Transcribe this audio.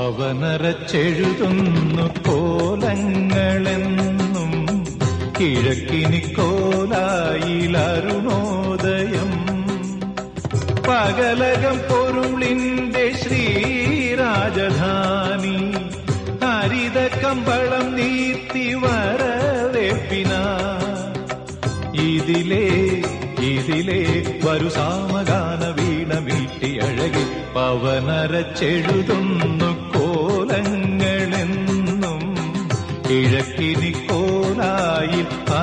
അവനരച്ചെഴുതുന്നു കോലങ്ങളെന്നും കിഴക്കിനി കോലായിലരുണോദയം പകലകം പൊരുളിന്റെ ശ്രീരാജധാനി ഹരിത കമ്പളം നീർത്തി വരവേപ്പിന ഇതിലേ ഇതിലേ വരു സാമഗാന വീണ വീട്ടി അഴകി പവനരച്ചെഴുതുന്നു കോലങ്ങളെന്നും കിഴക്കിനി കോലായിൽ